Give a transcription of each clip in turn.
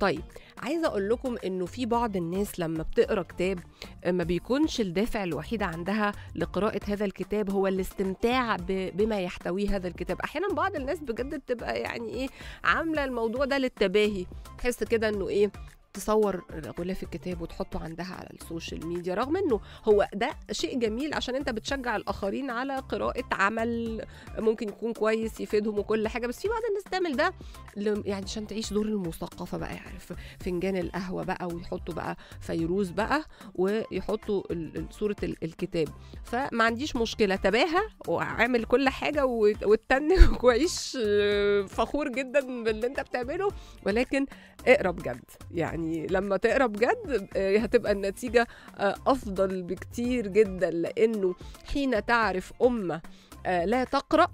طيب عايزه اقول لكم انه في بعض الناس لما بتقرا كتاب ما بيكونش الدافع الوحيد عندها لقراءه هذا الكتاب هو الاستمتاع ب- بما يحتويه هذا الكتاب احيانا بعض الناس بجد بتبقى يعني ايه عامله الموضوع ده للتباهي تحس كده انه ايه تصور غلاف الكتاب وتحطه عندها على السوشيال ميديا رغم انه هو ده شيء جميل عشان انت بتشجع الاخرين على قراءه عمل ممكن يكون كويس يفيدهم وكل حاجه بس في بعض الناس تعمل ده ل- يعني عشان تعيش دور المثقفه بقى يعرف فنجان القهوه بقى ويحطوا بقى فيروز بقى ويحطوا ال- ال- صوره ال- الكتاب فما عنديش مشكله تباهى واعمل كل حاجه وت- وتتنك وعيش آه، فخور جدا باللي انت بتعمله ولكن اقرا بجد يعني لما تقرا بجد آه، هتبقى النتيجه آه، افضل بكتير جدا لانه حين تعرف امه آه، لا تقرا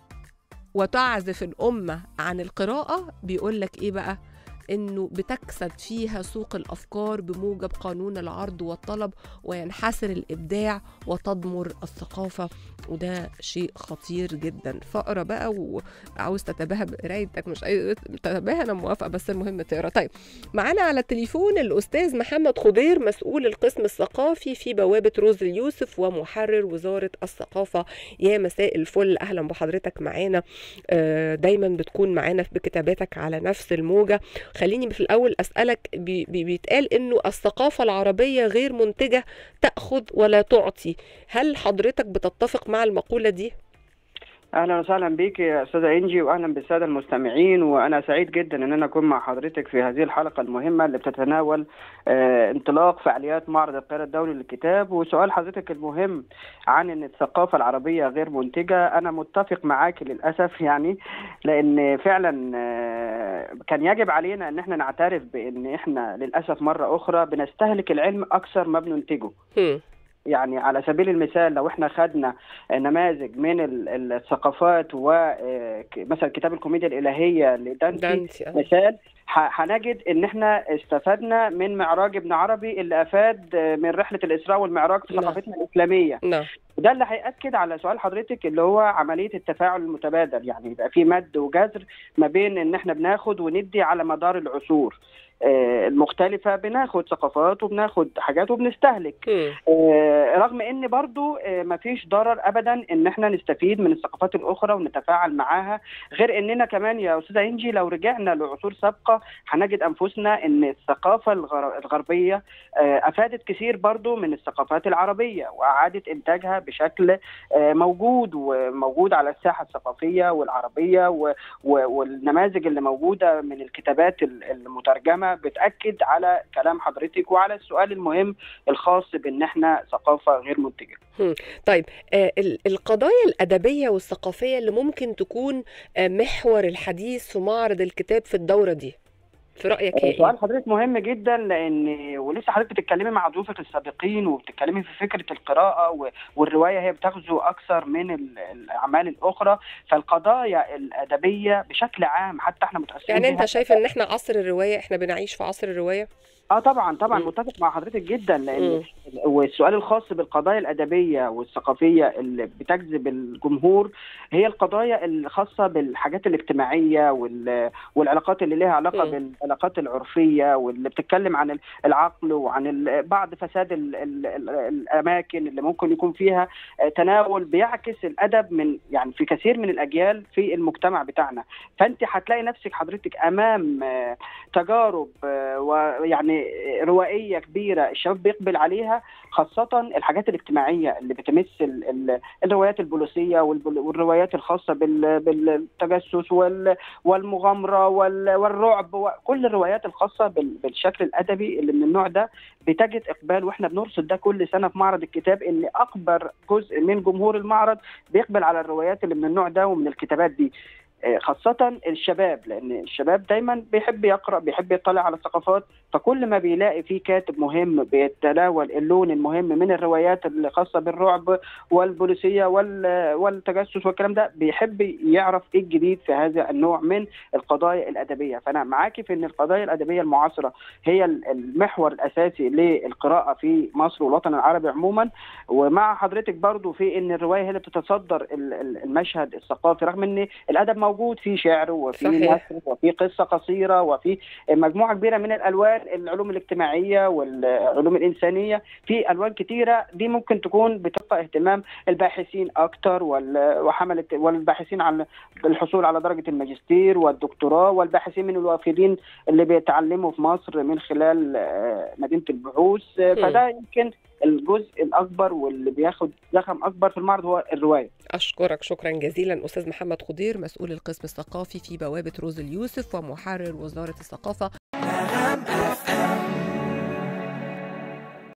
وتعزف الامه عن القراءه بيقول لك ايه بقى انه بتكسد فيها سوق الافكار بموجب قانون العرض والطلب وينحسر الابداع وتضمر الثقافه وده شيء خطير جدا فاقرا بقى وعاوز تتباهى بقرايتك مش عايز تتباهى انا موافقه بس المهم تقرا طيب معانا على التليفون الاستاذ محمد خضير مسؤول القسم الثقافي في بوابه روز اليوسف ومحرر وزاره الثقافه يا مساء الفل اهلا بحضرتك معانا آه، دايما بتكون معانا بكتاباتك على نفس الموجه خليني في الاول اسالك بي بي بيتقال انه الثقافه العربيه غير منتجه تاخذ ولا تعطي هل حضرتك بتتفق مع المقوله دي اهلا وسهلا بيك يا استاذه انجي واهلا بالساده المستمعين وانا سعيد جدا ان انا اكون مع حضرتك في هذه الحلقه المهمه اللي بتتناول آه، انطلاق فعاليات معرض القاهره الدولي للكتاب وسؤال حضرتك المهم عن ان الثقافه العربيه غير منتجه انا متفق معاك للاسف يعني لان فعلا آه، كان يجب علينا ان احنا نعترف بان احنا للاسف مره اخرى بنستهلك العلم اكثر ما بننتجه هم. يعني على سبيل المثال لو احنا خدنا نماذج من ال- الثقافات ومثلا كتاب الكوميديا الإلهية لدانتي دانتي آه. مثال ح- هنجد ان احنا استفدنا من معراج ابن عربي اللي افاد من رحله الاسراء والمعراج في نعم. ثقافتنا الاسلاميه نعم وده اللي هياكد على سؤال حضرتك اللي هو عمليه التفاعل المتبادل يعني يبقى في مد وجزر ما بين ان احنا بناخد وندي على مدار العصور آه، المختلفة بناخد ثقافات وبناخد حاجات وبنستهلك هم. آه، رغم ان برضو آه، مفيش ضرر ابدا ان احنا نستفيد من الثقافات الاخرى ونتفاعل معاها غير اننا كمان يا استاذه انجي لو رجعنا لعصور سابقه هنجد انفسنا ان الثقافه الغر- الغربيه آه، افادت كثير برضو من الثقافات العربيه واعادت انتاجها بشكل آه، موجود وموجود على الساحه الثقافيه والعربيه و- و- والنماذج اللي موجوده من الكتابات ال- المترجمه بتاكد على كلام حضرتك وعلى السؤال المهم الخاص بان احنا ثقافه غير منتجه طيب آه، ال- القضايا الأدبية والثقافية اللي ممكن تكون آه، محور الحديث في معرض الكتاب في الدورة دي في رأيك هي سؤال إيه؟ حضرتك مهم جدا لان ولسه حضرتك بتتكلمي مع ضيوفك السابقين وبتتكلمي في فكره القراءه و- والروايه هي بتغزو اكثر من ال- الاعمال الاخرى فالقضايا الادبيه بشكل عام حتى احنا متاثرين يعني أنت بيها. شايف إن إحنا عصر الرواية إحنا بنعيش في عصر الرواية؟ اه طبعا طبعا مم. متفق مع حضرتك جدا لان مم. والسؤال الخاص بالقضايا الادبيه والثقافيه اللي بتجذب الجمهور هي القضايا الخاصه بالحاجات الاجتماعيه وال- والعلاقات اللي لها علاقه مم. بالعلاقات العرفيه واللي بتتكلم عن العقل وعن ال- بعض فساد ال ال ال الاماكن اللي ممكن يكون فيها آه، تناول بيعكس الادب من يعني في كثير من الاجيال في المجتمع بتاعنا فانت هتلاقي نفسك حضرتك امام آه، تجارب آه، ويعني روائيه كبيره الشباب بيقبل عليها خاصه الحاجات الاجتماعيه اللي بتمس ال- ال- الروايات البوليسيه والبول- والروايات الخاصه بال- بالتجسس وال- والمغامره وال- والرعب وكل الروايات الخاصه بال- بالشكل الادبي اللي من النوع ده بتجد اقبال واحنا بنرصد ده كل سنه في معرض الكتاب ان اكبر جزء من جمهور المعرض بيقبل على الروايات اللي من النوع ده ومن الكتابات دي آه، خاصة الشباب لأن الشباب دايما بيحب يقرأ بيحب يطلع على الثقافات فكل ما بيلاقي فيه كاتب مهم بيتناول اللون المهم من الروايات الخاصة بالرعب والبوليسية وال- والتجسس والكلام ده بيحب يعرف ايه الجديد في هذا النوع من القضايا الأدبية فأنا معاكي في أن القضايا الأدبية المعاصرة هي المحور الأساسي للقراءة في مصر والوطن العربي عموما ومع حضرتك برضو في أن الرواية هي اللي بتتصدر ال- ال- المشهد الثقافي رغم أن الأدب موجود في شعر وفي صحيح. نثر وفي قصه قصيره وفي مجموعه كبيره من الالوان العلوم الاجتماعيه والعلوم الانسانيه في الوان كتيره دي ممكن تكون بتبقى اهتمام الباحثين اكتر وال- وحمله والباحثين عن الحصول على درجه الماجستير والدكتوراه والباحثين من الوافدين اللي بيتعلموا في مصر من خلال آه، مدينه البحوث آه، مم. فده يمكن الجزء الاكبر واللي بياخد زخم اكبر في المعرض هو الروايه أشكرك شكرا جزيلا أستاذ محمد خضير مسؤول القسم الثقافي في بوابة روز اليوسف ومحرر وزارة الثقافة